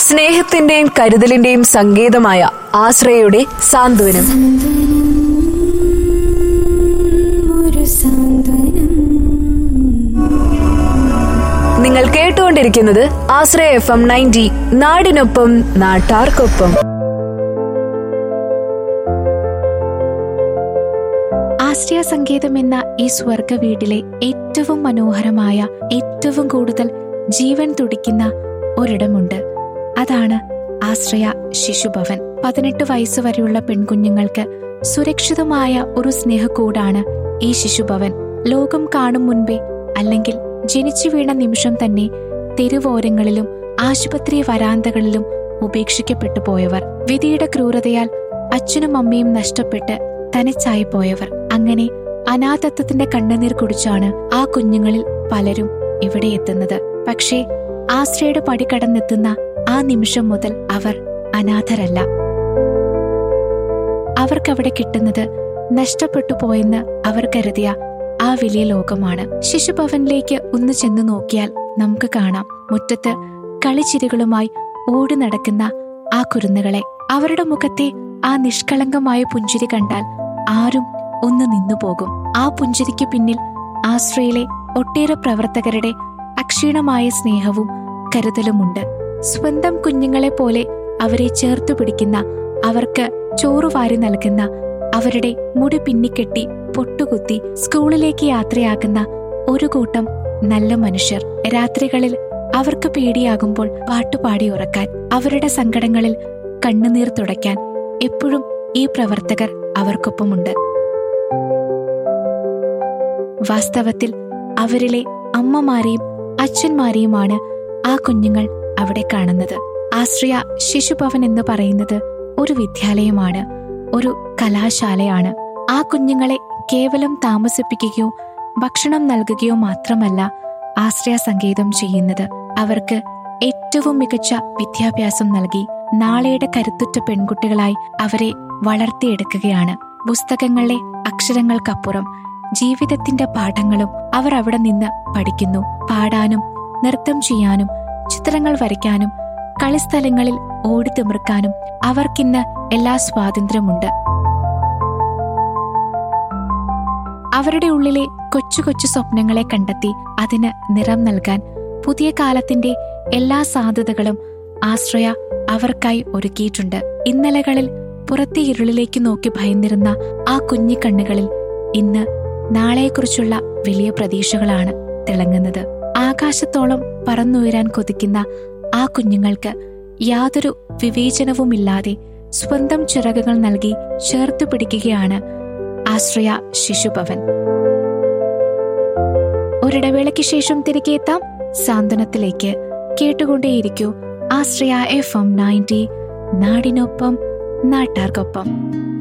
സ്നേഹത്തിന്റെയും കരുതലിന്റെയും സങ്കേതമായ ആശ്രയയുടെ സാന്ത്വനം ഒരു സാന്ത്വനം നിങ്ങൾ കേട്ടുകൊണ്ടിരിക്കുന്നത് ആശ്രയ എഫ് എം നയൻറ്റി നാടിനൊപ്പം നാട്ടാർക്കൊപ്പം ആശ്രയ സംഗീതം എന്ന ഈ സ്വർഗ വീടിലെ ഏറ്റവും മനോഹരമായ ഏറ്റവും കൂടുതൽ ജീവൻ തുടിക്കുന്ന ഒരിടമുണ്ട് അതാണ് ആശ്രയ ശിശുഭവൻ പതിനെട്ട് വയസ്സ് വരെയുള്ള പെൺകുഞ്ഞുങ്ങൾക്ക് സുരക്ഷിതമായ ഒരു സ്നേഹക്കൂടാണ് ഈ ശിശുഭവൻ ലോകം കാണും മുൻപേ അല്ലെങ്കിൽ ജനിച്ചു വീണ നിമിഷം തന്നെ തെരുവോരങ്ങളിലും ആശുപത്രി വരാന്തകളിലും ഉപേക്ഷിക്കപ്പെട്ടു പോയവർ വിധിയുടെ ക്രൂരതയാൽ അച്ഛനും അമ്മയും നഷ്ടപ്പെട്ട് തനിച്ചായി പോയവർ അങ്ങനെ അനാഥത്വത്തിന്റെ കണ്ണുനീർ കുടിച്ചാണ് ആ കുഞ്ഞുങ്ങളിൽ പലരും ഇവിടെ എത്തുന്നത് പക്ഷേ ആശ്രയുടെ പടി കടന്നെത്തുന്ന ആ നിമിഷം മുതൽ അവർ അനാഥരല്ല അവർക്കവിടെ കിട്ടുന്നത് നഷ്ടപ്പെട്ടു പോയെന്ന് അവർ കരുതിയ ആ വലിയ ലോകമാണ് ശിശുഭവനിലേക്ക് ഒന്ന് ചെന്ന് നോക്കിയാൽ നമുക്ക് കാണാം മുറ്റത്ത് കളിച്ചിരികളുമായി ഓടി നടക്കുന്ന ആ കുരുന്നുകളെ അവരുടെ മുഖത്തെ ആ നിഷ്കളങ്കമായ പുഞ്ചിരി കണ്ടാൽ ആരും ഒന്ന് നിന്നുപോകും ആ പുഞ്ചിരിക്ക് പിന്നിൽ ആശ്രയിലെ ഒട്ടേറെ പ്രവർത്തകരുടെ അക്ഷീണമായ സ്നേഹവും കരുതലുമുണ്ട് സ്വന്തം കുഞ്ഞുങ്ങളെ പോലെ അവരെ ചേർത്തു പിടിക്കുന്ന അവർക്ക് ചോറ് വാരി നൽകുന്ന അവരുടെ മുടി പിന്നിക്കെട്ടി പൊട്ടുകുത്തി സ്കൂളിലേക്ക് യാത്രയാക്കുന്ന ഒരു കൂട്ടം നല്ല മനുഷ്യർ രാത്രികളിൽ അവർക്ക് പേടിയാകുമ്പോൾ പാട്ടുപാടി ഉറക്കാൻ അവരുടെ സങ്കടങ്ങളിൽ കണ്ണുനീർ തുടയ്ക്കാൻ എപ്പോഴും ഈ പ്രവർത്തകർ അവർക്കൊപ്പമുണ്ട് വാസ്തവത്തിൽ അവരിലെ അമ്മമാരെയും അച്ഛന്മാരെയുമാണ് ആ കുഞ്ഞുങ്ങൾ അവിടെ കാണുന്നത് ആശ്രയ ശിശുഭവൻ എന്ന് പറയുന്നത് ഒരു വിദ്യാലയമാണ് ഒരു കലാശാലയാണ് ആ കുഞ്ഞുങ്ങളെ കേവലം താമസിപ്പിക്കുകയോ ഭക്ഷണം നൽകുകയോ മാത്രമല്ല ആശ്രയ സംഗീതം ചെയ്യുന്നത് അവർക്ക് ഏറ്റവും മികച്ച വിദ്യാഭ്യാസം നൽകി നാളെയുടെ കരുത്തുറ്റ പെൺകുട്ടികളായി അവരെ വളർത്തിയെടുക്കുകയാണ് പുസ്തകങ്ങളിലെ അക്ഷരങ്ങൾക്കപ്പുറം ജീവിതത്തിന്റെ പാഠങ്ങളും അവർ അവിടെ നിന്ന് പഠിക്കുന്നു പാടാനും നൃത്തം ചെയ്യാനും ചിത്രങ്ങൾ വരയ്ക്കാനും കളിസ്ഥലങ്ങളിൽ ഓടിത്തിമിർക്കാനും അവർക്കിന്ന് എല്ലാ സ്വാതന്ത്ര്യമുണ്ട് അവരുടെ ഉള്ളിലെ കൊച്ചു കൊച്ചു സ്വപ്നങ്ങളെ കണ്ടെത്തി അതിന് നിറം നൽകാൻ പുതിയ കാലത്തിന്റെ എല്ലാ സാധ്യതകളും ആശ്രയ അവർക്കായി ഒരുക്കിയിട്ടുണ്ട് ഇന്നലകളിൽ പുറത്തെ ഇരുളിലേക്ക് നോക്കി ഭയന്നിരുന്ന ആ കുഞ്ഞിക്കണ്ണുകളിൽ ഇന്ന് നാളെക്കുറിച്ചുള്ള വലിയ പ്രതീക്ഷകളാണ് തിളങ്ങുന്നത് ആകാശത്തോളം പറന്നുയരാൻ കൊതിക്കുന്ന ആ കുഞ്ഞുങ്ങൾക്ക് യാതൊരു വിവേചനവുമില്ലാതെ സ്വന്തം ചിറകുകൾ നൽകി ചേർത്തു പിടിക്കുകയാണ് ആശ്രയ ശിശുഭവൻ ഒരിടവേളയ്ക്ക് ശേഷം തിരികെ എത്താം സാന്ത്വനത്തിലേക്ക് കേട്ടുകൊണ്ടേയിരിക്കൂ ആശ്രയ എഫ് എം നയൻറ്റി നാടിനൊപ്പം നാട്ടാർക്കൊപ്പം